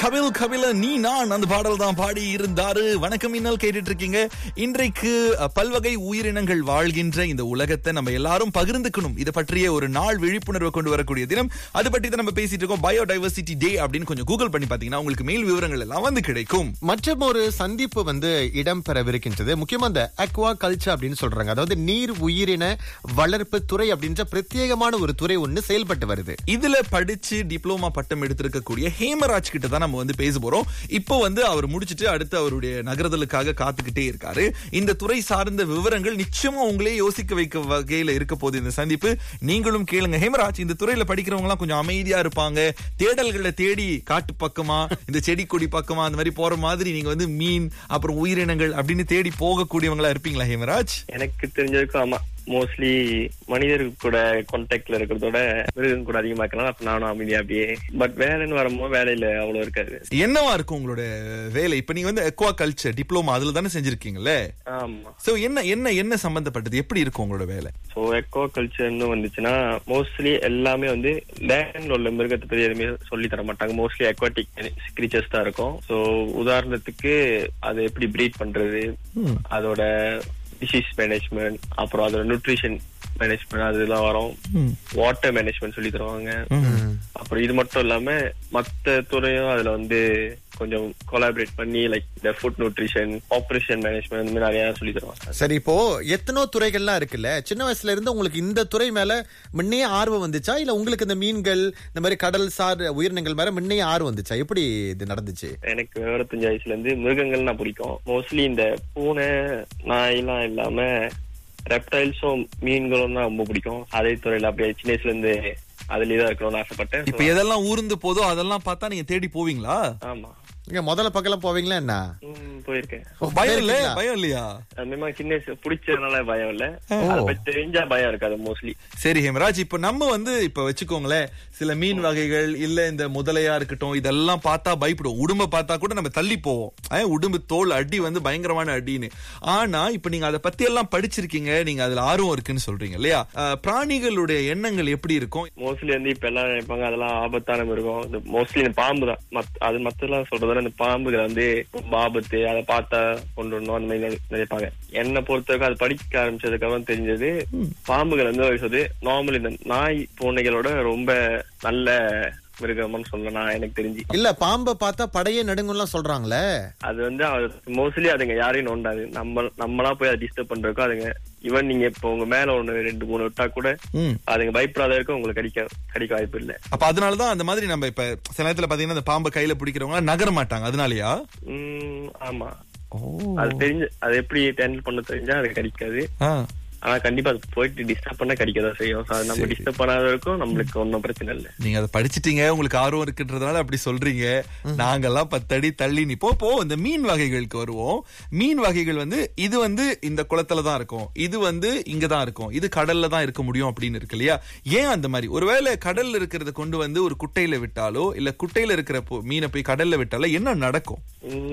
கபில் கபில நீ நான் அந்த பாடல் தான் பாடி இருந்தாரு வணக்கம் இன்னல் கேட்டுட்டு இருக்கீங்க இன்றைக்கு அஹ், பல்வகை உயிரினங்கள் வாழ்கின்ற இந்த உலகத்தை நம்ம எல்லாரும் பகிர்ந்துக்கணும் இதை பற்றிய ஒரு நாள் விழிப்புணர்வை கொண்டு வரக்கூடிய தினம் அது பற்றி தான் நம்ம பேசிட்டு இருக்கோம் பயோடைவர்சிட்டி டே அப்படின்னு கொஞ்சம் கூகுள் பண்ணி பாத்தீங்கன்னா உங்களுக்கு மேல் விவரங்கள் எல்லாம் வந்து கிடைக்கும் மற்றும் ஒரு சந்திப்பு வந்து இடம்பெறவிருக்கின்றது முக்கியமா இந்த அக்வா கல்ச்சர் அப்படின்னு சொல்றாங்க அதாவது நீர் உயிரின வளர்ப்பு துறை அப்படின்ற பிரத்யேகமான ஒரு துறை ஒண்ணு செயல்பட்டு வருது இதுல படிச்சு டிப்ளோமா பட்டம் எடுத்திருக்கக்கூடிய ஹேமராஜ் கிட்ட தான் நம்ம வந்து பேச போறோம் இப்போ வந்து அவர் முடிச்சிட்டு அடுத்து அவருடைய நகர்தலுக்காக காத்துக்கிட்டே இருக்காரு இந்த துறை சார்ந்த விவரங்கள் நிச்சயமா உங்களே யோசிக்க வைக்க வகையில இருக்க போகுது இந்த சந்திப்பு நீங்களும் கேளுங்க ஹேமராஜ் இந்த துறையில படிக்கிறவங்க எல்லாம் கொஞ்சம் அமைதியா இருப்பாங்க தேடல்களை தேடி காட்டு பக்கமா இந்த செடி கொடி பக்கமா அந்த மாதிரி போற மாதிரி நீங்க வந்து மீன் அப்புறம் உயிரினங்கள் அப்படின்னு தேடி போகக்கூடியவங்களா இருப்பீங்களா ஹேமராஜ் எனக்கு தெரிஞ்சதுக்கும் ஆமா மோஸ்ட்லி மனிதர்கள் கூட கான்டாக்ட்ல இருக்கிறதோட மிருகம் கூட அதிகமா இருக்கலாம் அப்ப நானும் அமைதியா அப்படியே பட் வேலைன்னு வரும்போது வேலையில அவ்வளவு இருக்காது என்னவா இருக்கும் உங்களோட வேலை இப்ப நீங்க வந்து எக்வா கல்ச்சர் டிப்ளோமா அதுல தானே செஞ்சிருக்கீங்கல்ல ஆமா சோ என்ன என்ன என்ன சம்பந்தப்பட்டது எப்படி இருக்கும் உங்களோட வேலை ஸோ எக்கோ கல்ச்சர்னு வந்துச்சுன்னா மோஸ்ட்லி எல்லாமே வந்து லேண்ட்ல உள்ள மிருகத்தை பத்தி எதுவுமே சொல்லி தர மாட்டாங்க மோஸ்ட்லி அக்வாட்டிக் கிரீச்சர்ஸ் தான் இருக்கும் ஸோ உதாரணத்துக்கு அதை எப்படி ப்ரீட் பண்றது அதோட டிசீஸ் மேனேஜ்மெண்ட் அப்புறம் அதோட நியூட்ரிஷன் மேனேஜ்மெண்ட் அதெல்லாம் வரும் வாட்டர் மேனேஜ்மெண்ட் சொல்லி தருவாங்க அப்புறம் இது மட்டும் இல்லாம மத்த துறையும் அதுல வந்து கொஞ்சம் கொலாபரேட் பண்ணி லைக் இந்த ஃபுட் நியூட்ரிஷன் ஆப்ரேஷன் மேனேஜ்மெண்ட் இந்த மாதிரி நிறைய சொல்லி தருவாங்க சரி இப்போ எத்தனோ துறைகள்லாம் இருக்குல்ல சின்ன வயசுல இருந்து உங்களுக்கு இந்த துறை மேல முன்னே ஆர்வம் வந்துச்சா இல்ல உங்களுக்கு இந்த மீன்கள் இந்த மாதிரி கடல் சார் உயிரினங்கள் மேல முன்னே ஆர்வம் வந்துச்சா எப்படி இது நடந்துச்சு எனக்கு விவரத்தஞ்சு வயசுல இருந்து மிருகங்கள்னா பிடிக்கும் மோஸ்ட்லி இந்த பூனை நாயெல்லாம் இல்லாம ரெப்டைல்ஸும் மீன்களும் தான் ரொம்ப பிடிக்கும் அதே துறையில அப்படியே சின்ன வயசுல இருந்து அதுலயே தான் இருக்கணும்னு ஆசைப்பட்டேன் இப்ப எதெல்லாம் ஊர்ந்து போதோ அதெல்லாம் பார்த்தா நீங்க தேடி போவீங்களா ஆமா இங்க முதல்ல பக்கம் போவீங்களா என்ன ம், போயிருக்கேன் பயம் இல்ல போயிருக்கீங்களா? பயம் இல்லையா அதுமாதிரி சின்ன வயசு பிடிச்சதுனால பயம் இல்ல அதை பத்தி தெரிஞ்சா பயம் இருக்காது மோஸ்ட்லி சரி ஹேமராஜ் இப்ப நம்ம வந்து இப்ப வச்சுக்கோங்களேன் சில மீன் வகைகள் இல்ல இந்த முதலையா இருக்கட்டும் இதெல்லாம் பார்த்தா பயப்படுவோம் உடும்ப பார்த்தா கூட நம்ம தள்ளி போவோம் அஹ், உடும்பு தோல் அடி வந்து பயங்கரமான அடின்னு ஆனா இப்ப நீங்க அதை பத்தி எல்லாம் படிச்சிருக்கீங்க நீங்க அதுல ஆர்வம் இருக்குன்னு சொல்றீங்க இல்லையா அஹ், பிராணிகளுடைய எண்ணங்கள் எப்படி இருக்கும் மோஸ்ட்லி வந்து இப்ப எல்லாம் நினைப்பாங்க அதெல்லாம் ஆபத்தான மிருகம் இந்த மோஸ்ட்லி இந்த பாம்பு தான் மத்- அது மத்தெல்லாம் சொல்றதால இந்த பாம்புகளை வந்து ரொம்ப ஆபத்து அதை பார்த்தா கொண்டு வரணும் அந்த மாதிரி நினை- நினைப்பாங்க என்னை பொறுத்தவரைக்கும் அது படிக்க ஆரம்பிச்சதுக்கு அப்புறம் தெரிஞ்சது பாம்புகள் வந்து ஒரு சொல்றது நார்மல் இந்த நாய் பூனைகளோட ரொம்ப நல்ல மிருகம்னு சொல்லலாம் நான் எனக்கு தெரிஞ்சு இல்ல பாம்பை பார்த்தா படையே நடுங்கலாம் சொல்றாங்களே அது வந்து மோஸ்ட்லி அதுங்க யாரையும் நோண்டாது நம்ம நம்மளா போய் அதை டிஸ்டர்ப் பண்றதுக்கும் அதுங்க ஈவன் நீங்க இப்போ உங்க மேல ஒண்ணு ரெண்டு மூணு விட்டா கூட ம். அதுங்க பயப்படாத இருக்கும் உங்களுக்கு கடிக்க கடிக்க வாய்ப்பு இல்ல அப்ப அதனாலதான் அந்த மாதிரி நம்ம இப்ப சில நேரத்துல பாத்தீங்கன்னா இந்த பாம்பை கையில பிடிக்கிறவங்க நகர மாட்டாங்க அதனாலயா உம் ஆமா ஓ அது தெரிஞ்சு அது எப்படி ஹேண்டில் பண்ண தெரிஞ்சா அது கடிக்காது ஆ. ஆனா கண்டிப்பா அது போயிட்டு டிஸ்டர்ப் பண்ண கடிக்கதான் செய்யும் So, அது நம்ம டிஸ்டர்ப் பண்ணாத வரைக்கும் நம்மளுக்கு ஒன்னும் பிரச்சனை இல்ல நீங்க அதை படிச்சிட்டீங்க உங்களுக்கு ஆர்வம் இருக்குன்றதுனால அப்படி சொல்றீங்க நாங்கெல்லாம் பத்தடி தள்ளி நிப்போம் போ இந்த மீன் வகைகளுக்கு வருவோம் மீன் வகைகள் வந்து இது வந்து இந்த குளத்துல தான் இருக்கும் இது வந்து இங்க தான் இருக்கும் இது கடல்ல தான் இருக்க முடியும் அப்படின்னு இருக்கு இல்லையா ஏன் அந்த மாதிரி ஒருவேளை கடல்ல இருக்கிறத கொண்டு வந்து ஒரு குட்டையில விட்டாலோ இல்ல குட்டையில இருக்கிற பொ- மீனை போய் கடல்ல விட்டாலோ என்ன நடக்கும்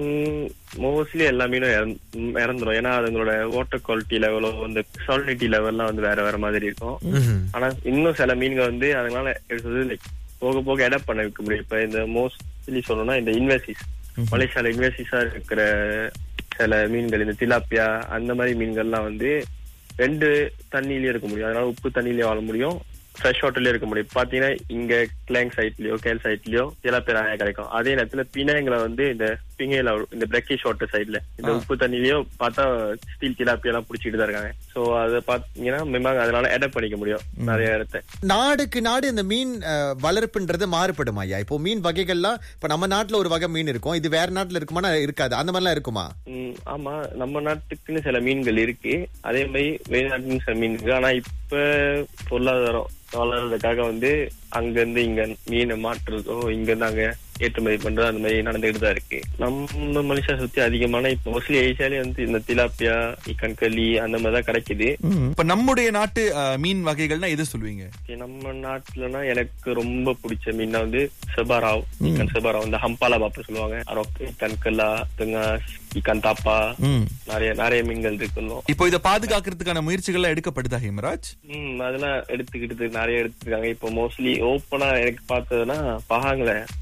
மோஸ்ட்லி எல்லா மீனும் இறந்- உம், இறந்துரும் ஏன்னா அதுங்களோட வாட்டர் குவாலிட்டி லெவலோ இந்த சாலினிட்டி லெவல்லாம் வந்து வேற வேற மாதிரி இருக்கும் ஆனா இன்னும் சில மீன்கள் வந்து அதனால எப்படி சொல்றது லைக் போக போக எடப் பண்ண வைக்க முடியும் இப்ப இந்த மோஸ்ட்லி சொல்லணும்னா இந்த இன்வெசிஸ் மலேசியால இன்வெசிஸா இருக்கிற சில மீன்கள் இந்த திலாப்பியா அந்த மாதிரி மீன்கள்லாம் வந்து ரெண்டு தண்ணியிலயே இருக்க முடியும் அதனால உப்பு தண்ணியிலயே வாழ முடியும் ஃப்ரெஷ் வாட்டர்லயே இருக்க முடியும் பாத்தீங்கன்னா இங்க கிளாங் சைட்லயோ கேல் சைட்லயோ திலாப்பியா நிறைய கிடைக்கும் அதே நேரத்துல பிணைங்களை வந்து இந்த பிங்கையில இந்த பிரெக்கிஷ் வாட்டர் சைட்ல இந்த உப்பு தண்ணிலயோ பார்த்தா ஸ்டீல் திலாப்பியா எல்லாம் புடிச்சிட்டு தான் இருக்காங்க சோ அதை பாத்தீங்கன்னா மிமாங்க அதனால எடப் பண்ணிக்க முடியும் நிறைய இடத்த நாடுக்கு நாடு இந்த மீன் அஹ், வளர்ப்புன்றது மாறுபடுமா ஐயா இப்போ மீன் வகைகள்லாம் இப்ப நம்ம நாட்டுல ஒரு வகை மீன் இருக்கும் இது வேற நாட்டுல இருக்குமானா இருக்காது அந்த மாதிரிலாம் இருக்குமா ம், ஆமா நம்ம நாட்டுக்குன்னு சில மீன்கள் இருக்கு அதே மாதிரி வெளிநாட்டுன்னு சில மீன் இருக்கு ஆனா இப்ப பொருளாதாரம் வளர்றதுக்காக வந்து அங்க இருந்து இங்க மீனை மாற்றுறதோ இங்க இருந்து அங்க ஏற்றுமதி பண்றது அந்த மாதிரி நடந்துகிட்டு தான் இருக்கு நம்ம மலேசியா சுத்தி அதிகமான இப்ப மோஸ்ட்லி ஏசியாலே வந்து இந்த திலாப்பியா கண்களி அந்த மாதிரி தான் கிடைக்குது இப்ப நம்முடைய நாட்டு அஹ், மீன் வகைகள்னா எது சொல்லுவீங்க Okay, நம்ம நாட்டுலனா எனக்கு ரொம்ப பிடிச்ச மீன் வந்து செபாராவ் இக்கன் செபாராவ் இந்த ஹம்பாலா பாப்பு சொல்லுவாங்க அரோக் கண்கல்லா தெங்காஸ் இக்கன் தாப்பா ம். நிறைய நிறைய மீன்கள் இருக்கணும் இப்போ இதை பாதுகாக்கிறதுக்கான முயற்சிகள்லாம் எடுக்கப்படுதா ஹேமராஜ் ம் அதெல்லாம் எடுத்துக்கிட்டு நிறைய எடுத்துருக்காங்க இப்போ மோஸ்ட்லி ஓப்பனா எனக்கு பார்த்ததுன்னா பகாங்கள இன்னும் அதை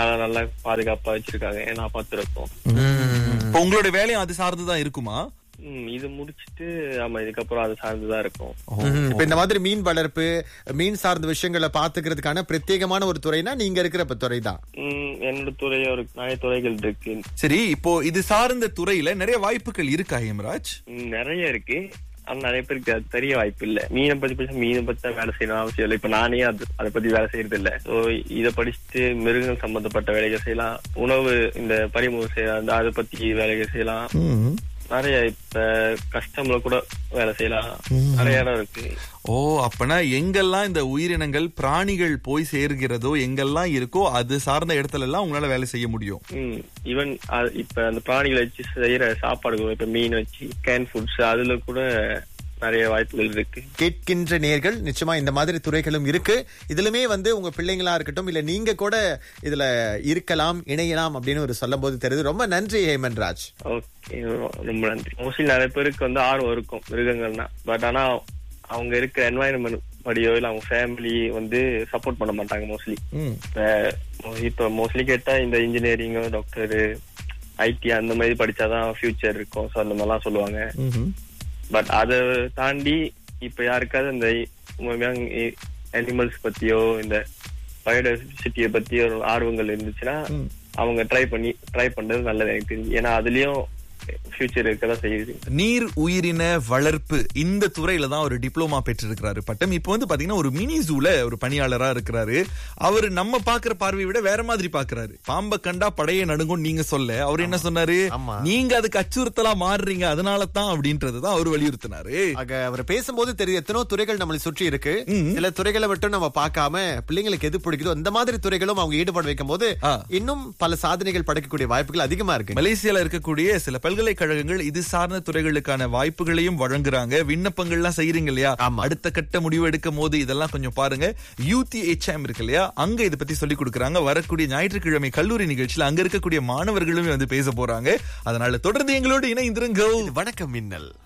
நல்லா நல்லா பாதுகாப்பா வச்சிருக்காங்க நான் பார்த்துருக்கோம் இப்போ உங்களுடைய வேலையும் அது சார்ந்துதான் இருக்குமா ம், இது முடிச்சிட்டு ஆமா இதுக்கப்புறம் அது சார்ந்துதான் இருக்கும் ம்ஹும். இப்ப இந்த மாதிரி மீன் வளர்ப்பு மீன் சார்ந்த விஷயங்களை பாத்துக்கிறதுக்கான பிரத்யேகமான ஒரு துறைனா நீங்க இருக்கிற இப்ப துறை தான் ம், என்னோட துறை ஒரு நிறைய துறைகள் இருக்கு சரி இப்போ இது சார்ந்த துறையில நிறைய வாய்ப்புகள் இருக்கா ஹேமராஜ் ம், நிறைய இருக்கு ஆனா நிறைய பேருக்கு அது தெரிய வாய்ப்பு இல்ல மீனை பத்தி படிச்சா மீனை பத்தி தான் வேலை செய்யணும் அவசியம் இல்லை இப்ப நானே அது அதை பத்தி வேலை செய்யறது இல்ல ஸோ இதை படிச்சுட்டு மிருகங்கள் சம்பந்தப்பட்ட வேலைகள் செய்யலாம் உணவு இந்த பறிமுதல் செய்யலாம் இந்த அதை பத்தி வேலைகள் செய்யலாம் நிறைய இப்ப கஸ்டம்ல கூட வேலை செய்யலாம் நிறைய இடம் இருக்கு ஓ அப்பனா எங்கெல்லாம் இந்த உயிரினங்கள் பிராணிகள் போய் சேர்கிறதோ எங்கெல்லாம் இருக்கோ அது சார்ந்த இடத்துல எல்லாம் உங்களால வேலை செய்ய முடியும் ம் ஈவன் இப்ப அந்த பிராணிகளை வச்சு செய்யற சாப்பாடுகள் இப்ப மீன் வச்சு கேன் ஃபுட்ஸ் அதுல கூட நிறைய வாய்ப்புகள் இருக்கு கேட்கின்ற நேர்கள் நிச்சயமா இந்த மாதிரி துறைகளும் இருக்கு இதுலுமே வந்து உங்க பிள்ளைங்களா இருக்கட்டும் இல்ல நீங்க கூட இதுல இருக்கலாம் இணையலாம் அப்படின்னு ஒரு சொல்லும் போது தெரியுது ரொம்ப நன்றி ஹேமன்ராஜ் ஓகே ரொம்ப நன்றி மோஸ்ட்லி நிறைய பேருக்கு வந்து ஆர்வம் இருக்கும் மிருகங்கள்னா பட் ஆனா அவங்க இருக்கிற என்வாயன்மெண்ட் படியோ இல்ல அவங்க ஃபேமிலி வந்து சப்போர்ட் பண்ண மாட்டாங்க மோஸ்ட்லி இப்ப மோஸ்ட்லி கேட்டா இந்த இன்ஜினியரிங் டாக்டர் ஐடி அந்த மாதிரி படிச்சாதான் ஃபியூச்சர் இருக்கும் ஸோ அந்த மாதிரிலாம் சொல்லுவாங்க பட் அதை தாண்டி இப்ப யாருக்காவது இந்த அனிமல்ஸ் பத்தியோ இந்த பயோடைவர்சிட்டியை பத்தியோ ஒரு ஆர்வங்கள் இருந்துச்சுன்னா அவங்க ட்ரை பண்ணி ட்ரை பண்றது நல்லது எனக்கு தெரிஞ்சு ஏன்னா அதுலயும் ஃபியூச்சர் இருக்கதான் செய்யுது நீர் உயிரின வளர்ப்பு இந்த துறையில தான் ஒரு டிப்ளமா பெற்றிருக்கிறாரு பட்டம் இப்போ வந்து பாத்தீங்கன்னா ஒரு மினி ஜூல ஒரு பணியாளரா இருக்கிறாரு அவர் நம்ம பாக்குற பார்வையை விட வேற மாதிரி பாக்குறாரு பாம்ப கண்டா படையை நடுங்கும் நீங்க சொல்ல அவர் என்ன சொன்னாரு ஆமா. நீங்க அதுக்கு அச்சுறுத்தலா மாறுறீங்க அதனால தான் அப்படின்றதுதான் அவர் வலியுறுத்தினாரு ஆக அவர் பேசும்போது தெரியும் எத்தனோ துறைகள் நம்மளை சுற்றி இருக்கு சில துறைகளை மட்டும் நம்ம பார்க்காம பிள்ளைங்களுக்கு எது பிடிக்குதோ இந்த மாதிரி துறைகளும் அவங்க ஈடுபாடு வைக்கும் போது ஆ. இன்னும் பல சாதனைகள் படைக்கக்கூடிய வாய்ப்புகள் அதிகமா இருக்கு மலேசியால இருக்கக்கூடிய சில பல்கலைக்கழகங்கள் இது சார்ந்த துறைகளுக்கான வாய்ப்புகளையும் வழங்குறாங்க விண்ணப்பங்கள்லாம் செய்யறீங்க இல்லையா ஆமா. அடுத்த கட்ட முடிவு எடுக்கும் போது இதெல்லாம் கொஞ்சம் பாருங்க யூடி எச்எம் இருக்கு இல்லையா அங்க இதை பத்தி சொல்லி கொடுக்கறாங்க வரக்கூடிய ஞாயிற்றுக்கிழமை கல்லூரி நிகழ்ச்சியில அங்க இருக்கக்கூடிய மாணவர்களுமே வந்து பேச போறாங்க அதனால தொடர்ந்து எங்களோடு இணைந்திருங்க இது வணக்கம் மின்னல்